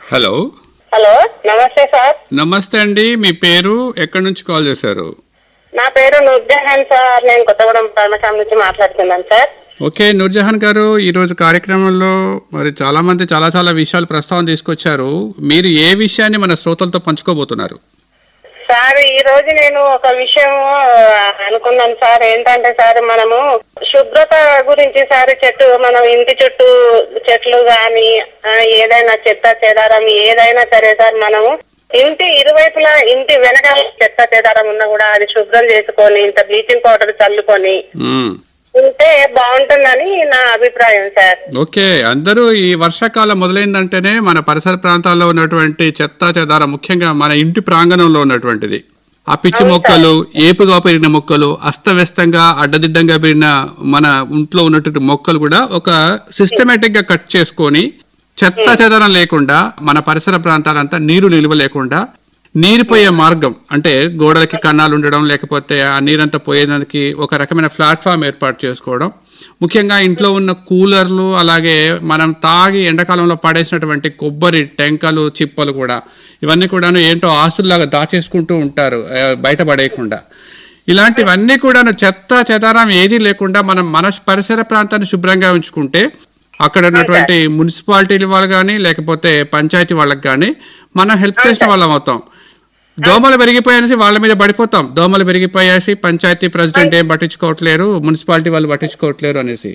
Hello hello నమస్తే sir నమస్తే అండి మీ పేరు ఎక్కడి నుంచి కాల్ చేశారు నా పేరు నూర్జహాన్ సార్ నేను కొత్తగూడెం పర్మశాల నుంచి మాట్లాడుతున్నాను సార్ ఓకే నూర్జహాన్ గారు ఈ రోజు కార్యక్రమంలో మరి చాలా మంది చాలా చాలా విషయాలు ప్రస్తావన తీసుకొచ్చారు మీరు ఏ విషయాన్ని మన శ్రోతలతో పంచుకోబోతున్నారు సార్ ఈ రోజు నేను ఒక విషయం అనుకున్నాను సార్ ఏంటంటే సార్ మనము శుభ్రత గురించి సార్ చెట్టు మనం ఇంటి చుట్టూ చెట్లు గాని ఆ, ఏదైనా చెత్త చెదారం ఏదైనా సరే సార్ మనము ఇంటి ఇరువైపులా ఇంటి వెనకాల చెత్త చెదారం ఉన్నా కూడా అది శుభ్రం చేసుకొని ఇంత బ్లీచింగ్ పౌడర్ చల్లుకొని మ్మ్. ఉంటే బాగుంటుందని నా అభిప్రాయం సార్ ఓకే అందరూ ఈ వర్షాకాలం మొదలైందంటేనే మన పరిసర ప్రాంతాల్లో ఉన్నటువంటి చెత్త చెదారం ముఖ్యంగా మన ఇంటి ప్రాంగణంలో ఉన్నటువంటిది ఆ పిచ్చి మొక్కలు ఏపుగా పెరిగిన మొక్కలు అస్తవ్యస్తంగా అడ్డదిడ్డంగా పెరిగిన మన ఇంట్లో ఉన్నటువంటి మొక్కలు కూడా ఒక సిస్టమేటిక్ గా కట్ చేసుకొని చెత్త చెదారం లేకుండా మన పరిసర ప్రాంతాలంతా నీరు నిల్వ లేకుండా నీరు పోయే మార్గం అంటే గోడలకి కన్నాలు ఉండడం లేకపోతే ఆ నీరంతా పోయేదానికి ఒక రకమైన ప్లాట్ఫామ్ ఏర్పాటు చేసుకోవడం ముఖ్యంగా ఇంట్లో ఉన్న కూలర్లు అలాగే మనం తాగి ఎండాకాలంలో పడేసినటువంటి కొబ్బరి టెంకలు చిప్పలు కూడా ఇవన్నీ కూడాను ఏంటో ఆస్తుల్లాగా దాచేసుకుంటూ ఉంటారు ఆ, బయట పడేయకుండా ఇలాంటివన్నీ కూడాను చెత్త చెదారం ఏదీ లేకుండా మనం మన పరిసర ప్రాంతాన్ని శుభ్రంగా ఉంచుకుంటే అక్కడ ఉన్నటువంటి మున్సిపాలిటీ వాళ్ళు కానీ లేకపోతే పంచాయతీ వాళ్ళకి కానీ మనం హెల్ప్ చేసిన వాళ్ళం అవుతాం దోమలు పెరిగిపోయాసి వాళ్ళ మీద పడిపోతాం దోమలు పెరిగిపోయాసి పంచాయతీ ప్రెసిడెంట్ ఏం పట్టించుకోవట్లేరు మున్సిపాలిటీ వాళ్ళు పట్టించుకోవట్లేరు అనేసి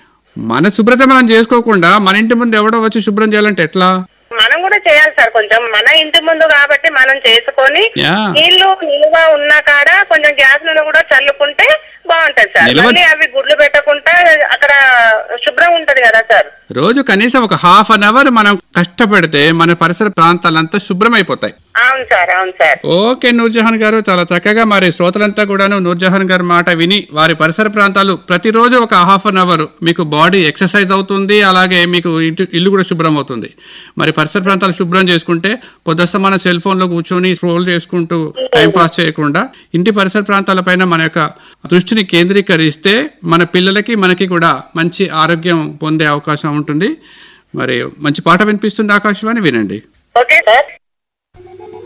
మన శుభ్రత మనం చేసుకోకుండా మన ఇంటి ముందు ఎవడో వచ్చి శుభ్రం చేయాలంటే ఎట్లా మనం కూడా చేయాలి సార్ కొంచెం మన ఇంటి ముందు కాబట్టి మనం చేసుకొని యా. నీళ్లు నిలువ ఉన్న కాడ కొంచెం గ్యాస్ నూనె కూడా చల్లుకుంటే బాగుంటది సార్ నిల్వ- మళ్ళీ అవి గుడ్లు పెట్టకుండా అక్కడ శుభ్రం ఉంటది కదా సార్ రోజు కనీసం ఒక హాఫ్ అన్ అవర్ మనం కష్టపడితే మన పరిసర ప్రాంతాలంతా శుభ్రమైపోతాయి అవును సార్ అవును సార్ ఓకే నూర్జహాన్ గారు చాలా చక్కగా మరి శ్రోతలంతా కూడాను నూర్జహాన్ గారి మాట విని వారి పరిసర ప్రాంతాలు ప్రతిరోజు ఒక హాఫ్ అన్ అవర్ మీకు బాడీ ఎక్సర్సైజ్ అవుతుంది అలాగే మీకు ఇంటి ఇల్లు కూడా శుభ్రం అవుతుంది మరి పరిసర ప్రాంతాలు శుభ్రం చేసుకుంటే పొద్దుస్తమాన సెల్ ఫోన్ లో కూర్చొని స్క్రోల్ చేసుకుంటూ టైం పాస్ చేయకుండా ఇంటి పరిసర ప్రాంతాలపైన మన యొక్క దృష్టిని కేంద్రీకరిస్తే మన పిల్లలకి మనకి కూడా మంచి ఆరోగ్యం పొందే అవకాశం ఉంటుంది మరి మంచి పాట వినిపిస్తుంది ఆకాశవాణి వినండి ఓకే సార్